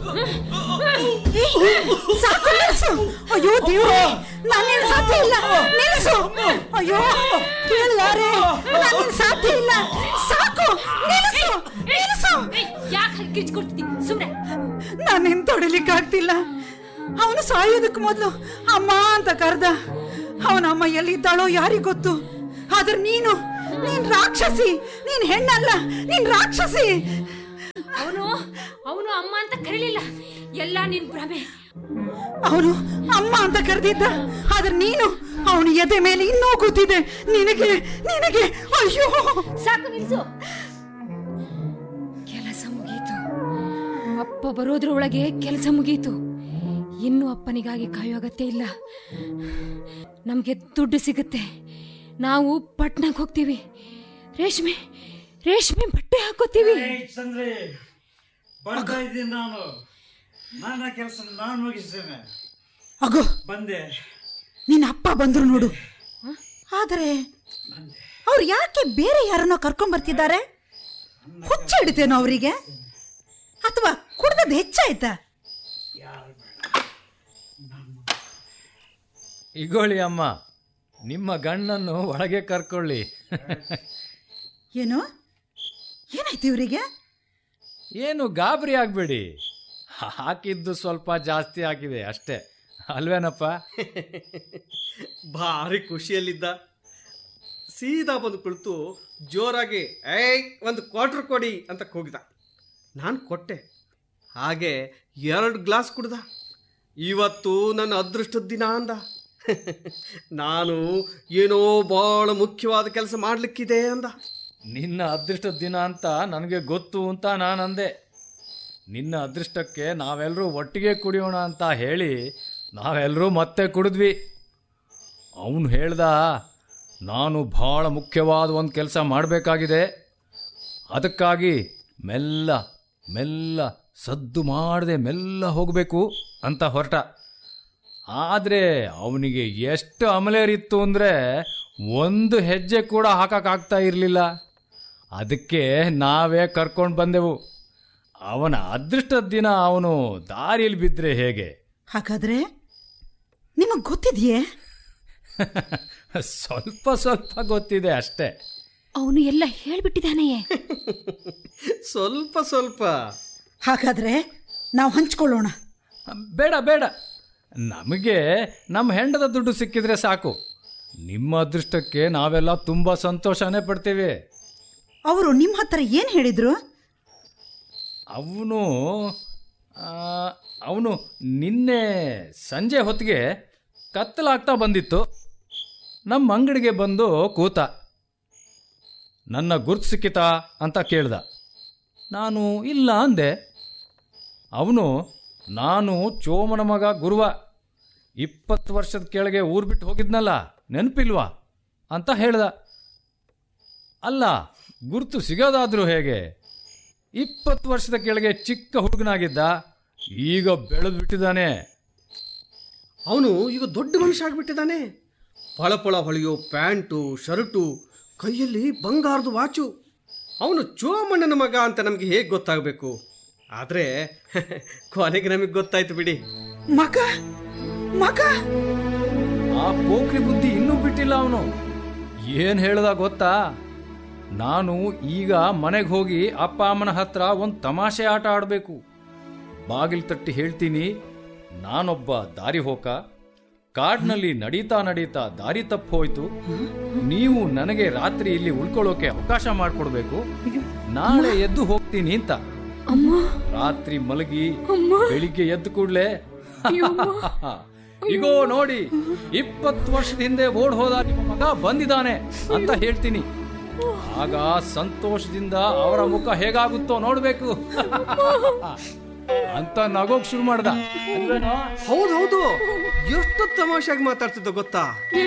ಸಾಕು ನಿಲ್ಸು ಅಯ್ಯೋ ದೇವ್ರೆ ನಾನೇನ್ ಸಾಧ್ಯ ಇಲ್ಲ ನಿಲ್ಸು ಅಯ್ಯೋ ಕೇಳಲಾರೆ ನಾನೇನ್ ಸಾಧ್ಯ ಇಲ್ಲ ಸಾಕು ನಿಲ್ಸು ನಿಲ್ಸು ಯಾಕೆ ಕಿಚ್ಕೊಡ್ತಿದ್ದೀನಿ ಸುಮ್ನೆ ನಾನೇನ್ ತೊಡಿಲಿಕ್ಕಾಗ್ತಿಲ್ಲ ಅವನು ಸಾಯೋದಕ್ಕೆ ಮೊದಲು ಅಮ್ಮ ಅಂತ ಕರ್ದ ಅವನ ಅಮ್ಮ ಎಲ್ಲಿದ್ದಾಳೋ ಯಾರಿಗ್ ಗೊತ್ತು ಆದ್ರೆ ನೀನು ನೀನ್ ರಾಕ್ಷಸಿ ನೀನ್ ಹೆಣ್ಣಲ್ಲ ನೀನ್ ರಾಕ್ಷಸಿ ಅವನು ಅವನು ಅಮ್ಮ ಅಂತ ಕರೀಲಿಲ್ಲ ಎಲ್ಲ ನಿನ್ ಭ್ರಮೆ ಅವನು ಅಮ್ಮ ಅಂತ ಕರೆದಿದ್ದ ಆದ್ರೆ ನೀನು ಅವನು ಎದೆ ಮೇಲೆ ಇನ್ನೂ ಕೂತಿದೆ ನಿನಗೆ ನಿನಗೆ ಅಯ್ಯೋ ಸಾಕು ನಿಲ್ಸು ಕೆಲಸ ಮುಗೀತು ಅಪ್ಪ ಬರೋದ್ರೊಳಗೆ ಕೆಲಸ ಮುಗೀತು ಇನ್ನು ಅಪ್ಪನಿಗಾಗಿ ಕಾಯೋ ಅಗತ್ಯ ಇಲ್ಲ ನಮ್ಗೆ ದುಡ್ಡು ಸಿಗುತ್ತೆ ನಾವು ಪಟ್ನಾಗ್ ಹೋಗ್ತೀವಿ ರೇಷ್ಮೆ ರೇಷ್ಮೆ ಬಟ್ಟೆ ಹಾಕೋತೀವಿ ಏಯ್ ಚಂದ್ರಿ ಬರ್ತಾ ಇದ್ದೀನಿ ನಾನು ನನ್ನ ಕೆಲಸ ನಾನು ಮುಗಿಸ್ತೇನೆ ಅಗೋ ಬಂದೆ ನಿನ್ನ ಅಪ್ಪ ಬಂದ್ರು ನೋಡು ಆದರೆ ಅವ್ರು ಯಾಕೆ ಬೇರೆ ಯಾರನ್ನೋ ಕರ್ಕೊಂಡ್ ಬರ್ತಿದ್ದಾರೆ ಹುಚ್ಚ ಹಿಡಿತೇನೋ ಅವರಿಗೆ ಅಥವಾ ಕುಡ್ದದ್ ಹೆಚ್ಚಾಯ್ತಾ ಇಗೋಳಿ ಅಮ್ಮ ನಿಮ್ಮ ಗಂಡನ್ನು ಒಳಗೆ ಕರ್ಕೊಳ್ಳಿ ಏನು ಏನಾಯ್ತು ಇವರಿಗೆ ಏನು ಗಾಬರಿ ಆಗಬೇಡಿ ಹಾಕಿದ್ದು ಸ್ವಲ್ಪ ಜಾಸ್ತಿ ಆಗಿದೆ ಅಷ್ಟೇ ಅಲ್ವೇನಪ್ಪ ಭಾರಿ ಖುಷಿಯಲ್ಲಿದ್ದ ಸೀದಾ ಬಂದು ಕುಳಿತು ಜೋರಾಗಿ ಏಯ್ ಒಂದು ಕ್ವಾರ್ಟರ್ ಕೊಡಿ ಅಂತ ಕೂಗಿದ ನಾನು ಕೊಟ್ಟೆ ಹಾಗೆ ಎರಡು ಗ್ಲಾಸ್ ಕುಡ್ದ ಇವತ್ತು ನನ್ನ ಅದೃಷ್ಟದ ದಿನ ಅಂದ ನಾನು ಏನೋ ಬಹಳ ಮುಖ್ಯವಾದ ಕೆಲಸ ಮಾಡಲಿಕ್ಕಿದೆ ಅಂದ ನಿನ್ನ ಅದೃಷ್ಟದ ದಿನ ಅಂತ ನನಗೆ ಗೊತ್ತು ಅಂತ ನಾನಂದೆ ನಿನ್ನ ಅದೃಷ್ಟಕ್ಕೆ ನಾವೆಲ್ಲರೂ ಒಟ್ಟಿಗೆ ಕುಡಿಯೋಣ ಅಂತ ಹೇಳಿ ನಾವೆಲ್ಲರೂ ಮತ್ತೆ ಕುಡಿದ್ವಿ ಅವನು ಹೇಳ್ದ ನಾನು ಭಾಳ ಮುಖ್ಯವಾದ ಒಂದು ಕೆಲಸ ಮಾಡಬೇಕಾಗಿದೆ ಅದಕ್ಕಾಗಿ ಮೆಲ್ಲ ಮೆಲ್ಲ ಸದ್ದು ಮಾಡದೆ ಮೆಲ್ಲ ಹೋಗಬೇಕು ಅಂತ ಹೊರಟ ಆದರೆ ಅವನಿಗೆ ಎಷ್ಟು ಅಮಲೇರಿತ್ತು ಅಂದರೆ ಒಂದು ಹೆಜ್ಜೆ ಕೂಡ ಹಾಕಕ್ಕಾಗ್ತಾ ಇರಲಿಲ್ಲ ಅದಕ್ಕೆ ನಾವೇ ಕರ್ಕೊಂಡು ಬಂದೆವು ಅವನ ಅದೃಷ್ಟದ ದಿನ ಅವನು ದಾರಿಯಲ್ಲಿ ಬಿದ್ದರೆ ಹೇಗೆ ಹಾಗಾದ್ರೆ ನಿಮಗ್ ಗೊತ್ತಿದೆಯೇ ಸ್ವಲ್ಪ ಸ್ವಲ್ಪ ಗೊತ್ತಿದೆ ಅಷ್ಟೇ ಅವನು ಎಲ್ಲ ಹೇಳ್ಬಿಟ್ಟಿದ್ದಾನೆಯೇ ಸ್ವಲ್ಪ ಸ್ವಲ್ಪ ಹಾಗಾದ್ರೆ ನಾವು ಹಂಚ್ಕೊಳ್ಳೋಣ ಬೇಡ ಬೇಡ ನಮಗೆ ನಮ್ಮ ಹೆಂಡದ ದುಡ್ಡು ಸಿಕ್ಕಿದ್ರೆ ಸಾಕು ನಿಮ್ಮ ಅದೃಷ್ಟಕ್ಕೆ ನಾವೆಲ್ಲ ತುಂಬ ಸಂತೋಷನೇ ಪಡ್ತೀವಿ ಅವರು ನಿಮ್ಮ ಹತ್ರ ಏನ್ ಹೇಳಿದ್ರು ಅವನು ಅವನು ನಿನ್ನೆ ಸಂಜೆ ಹೊತ್ತಿಗೆ ಕತ್ತಲಾಗ್ತಾ ಬಂದಿತ್ತು ನಮ್ಮ ಅಂಗಡಿಗೆ ಬಂದು ಕೂತ ನನ್ನ ಗುರ್ತು ಸಿಕ್ಕಿತಾ ಅಂತ ಕೇಳ್ದ ನಾನು ಇಲ್ಲ ಅಂದೆ ಅವನು ನಾನು ಚೋಮನ ಮಗ ಗುರುವ ಇಪ್ಪತ್ತು ವರ್ಷದ ಕೆಳಗೆ ಊರು ಬಿಟ್ಟು ಹೋಗಿದ್ನಲ್ಲ ನೆನಪಿಲ್ವಾ ಅಂತ ಹೇಳ್ದ ಅಲ್ಲ ಗುರುತು ಸಿಗೋದಾದ್ರೂ ಹೇಗೆ ಇಪ್ಪತ್ತು ವರ್ಷದ ಕೆಳಗೆ ಚಿಕ್ಕ ಹುಡುಗನಾಗಿದ್ದ ಈಗ ಬೆಳೆದು ಬಿಟ್ಟಿದ್ದಾನೆ ಅವನು ಈಗ ದೊಡ್ಡ ಮನುಷ್ಯ ಆಗ್ಬಿಟ್ಟಿದ್ದಾನೆ ಪಳಪಳ ಹೊಳೆಯೋ ಪ್ಯಾಂಟು ಶರ್ಟು ಕೈಯಲ್ಲಿ ಬಂಗಾರದ ವಾಚು ಅವನು ಚೋಮಣ್ಣನ ಮಗ ಅಂತ ನಮಗೆ ಹೇಗೆ ಗೊತ್ತಾಗಬೇಕು ಆದರೆ ಕೊನೆಗೆ ನಮಗೆ ಗೊತ್ತಾಯ್ತು ಬಿಡಿ ಮಗ ಮಗ ಆ ಪೋಖ್ರಿ ಬುದ್ಧಿ ಇನ್ನೂ ಬಿಟ್ಟಿಲ್ಲ ಅವನು ಏನ್ ಹೇಳ್ದ ಗೊತ್ತಾ ನಾನು ಈಗ ಮನೆಗೆ ಹೋಗಿ ಅಪ್ಪ ಅಮ್ಮನ ಹತ್ರ ಒಂದು ತಮಾಷೆ ಆಟ ಆಡಬೇಕು ಬಾಗಿಲು ತಟ್ಟಿ ಹೇಳ್ತೀನಿ ನಾನೊಬ್ಬ ದಾರಿ ಹೋಕ ಕಾಡ್ನಲ್ಲಿ ನಡೀತಾ ನಡೀತಾ ದಾರಿ ತಪ್ಪು ಹೋಯ್ತು ನೀವು ನನಗೆ ರಾತ್ರಿ ಇಲ್ಲಿ ಉಳ್ಕೊಳ್ಳೋಕೆ ಅವಕಾಶ ಮಾಡಿಕೊಡ್ಬೇಕು ನಾಳೆ ಎದ್ದು ಹೋಗ್ತೀನಿ ಅಂತ ರಾತ್ರಿ ಮಲಗಿ ಬೆಳಿಗ್ಗೆ ಎದ್ದು ಕೂಡ್ಲೆ ಇಗೋ ನೋಡಿ ಇಪ್ಪತ್ತು ವರ್ಷದ ಹಿಂದೆ ಓಡ್ ಹೋದ ನಿಮ್ಮ ಮಗ ಬಂದಿದ್ದಾನೆ ಅಂತ ಹೇಳ್ತೀನಿ ಆಗ ಸಂತೋಷದಿಂದ ಅವರ ಮುಖ ಹೇಗಾಗುತ್ತೋ ನೋಡ್ಬೇಕು ಅಂತ ನಗೋಕ್ ಶುರು ಮಾಡ್ದ ಅಲ್ವೇನೋ? ಹೌದು ಹೌದು ಎಷ್ಟು ತಮಾಷೆಯಾಗಿ ಮಾತಾಡ್ತಿದ್ದ ಗೊತ್ತಾ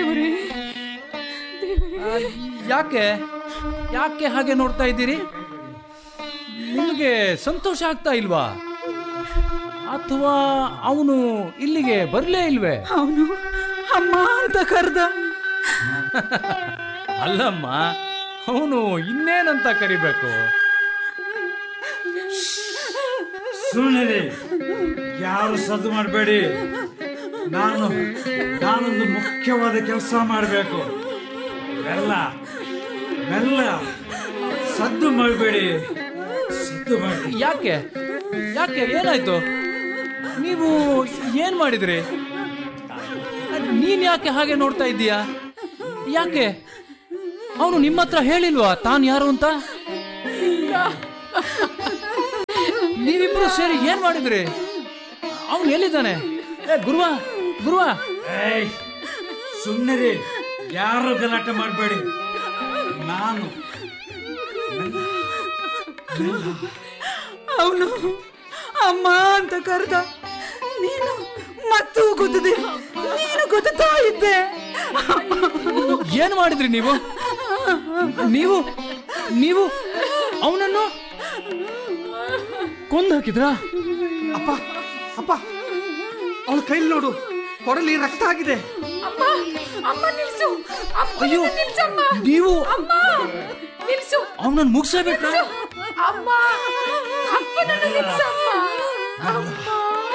ಆ, ಯಾಕೆ ಯಾಕೆ ಹಾಗೆ ನೋಡ್ತಾ ಇದ್ದೀರಿ ನಿಮಗೆ ಸಂತೋಷ ಆಗ್ತಾ ಇಲ್ವಾ ಅಥವಾ ಅವನು ಇಲ್ಲಿಗೆ ಬರಲೇ ಇಲ್ವೇ ಅವನು ಅಮ್ಮ ಅಂತ ಕರ್ದ ಅಲ್ಲಮ್ಮ ಅವನು ಇನ್ನೇನಂತ ಕರಿಬೇಕು ಸುಮ್ಮನೆ ಯಾರು ಸದ್ದು ಮಾಡಬೇಡಿ ನಾನು ನಾನೊಂದು ಮುಖ್ಯವಾದ ಕೆಲಸ ಮಾಡಬೇಕು ಮೆಲ್ಲ ಮೆಲ್ಲ ಸದ್ದು ಮಾಡಬೇಡಿ ಸದ್ದು ಮಾಡಿ ಯಾಕೆ ಯಾಕೆ ಏನಾಯ್ತು ನೀವು ಏನ್ ಮಾಡಿದ್ರಿ ನೀನ್ ಯಾಕೆ ಹಾಗೆ ನೋಡ್ತಾ ಇದ್ದೀಯಾ ಯಾಕೆ ಅವನು ನಿಮ್ಮ ಹತ್ರ ಹೇಳಿಲ್ವಾ ತಾನು ಯಾರು ಅಂತ ನೀವಿಬ್ರು ಸೇರಿ ಏನ್ ಮಾಡಿದ್ರಿ ಅವನು ಎಲ್ಲಿದ್ದಾನೆ ಏ ಗುರುವ ಗುರುವ ಏಯ್ ಸುಮ್ಮನೆ ಯಾರು ಗಲಾಟೆ ಮಾಡಬೇಡಿ ನಾನು ಅವನು ಅಮ್ಮ ಅಂತ ಕರೆದ ನೀನು ಮತ್ತು ಗುದ್ದಿದೆ ನೀನು ಗುದ್ದುತ್ತಾ ಇದ್ದೆ ಏನ್ ಮಾಡಿದ್ರಿ ನೀವು ನೀವು ನೀವು ಅವನನ್ನು ಕೊಂದು ಹಾಕಿದ್ರಾ ಅಪ್ಪ ಅಪ್ಪ ಅವಳ ಕೈಲಿ ನೋಡು ಕೊಡಲಿ ರಕ್ತ ಆಗಿದೆ ಅಮ್ಮ ಅಮ್ಮ ನಿಲ್ಸು ಅಮ್ಮ ಅಯ್ಯೋ ನಿಲ್ಸಮ್ಮ ನೀವು ಅಮ್ಮ ನಿಲ್ಸು ಅವನನ್ನು ಮುಗಿಸಬೇಕಾ ಅಮ್ಮ ಅಪ್ಪನನ್ನು ನಿಲ್ಸಮ್ಮ ಅಮ್ಮ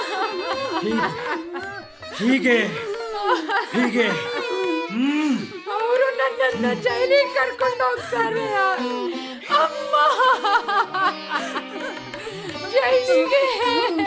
ಹೀಗೆ ಹೀಗೆ ಹ್ಮ್ ಅವರು ನನ್ನನ್ನ ಜೈಲಿಗೆ ಕರ್ಕೊಂಡು ಹೋಗ್ತಾರೆ ಅಮ್ಮ ಜೈಲಿಗೆ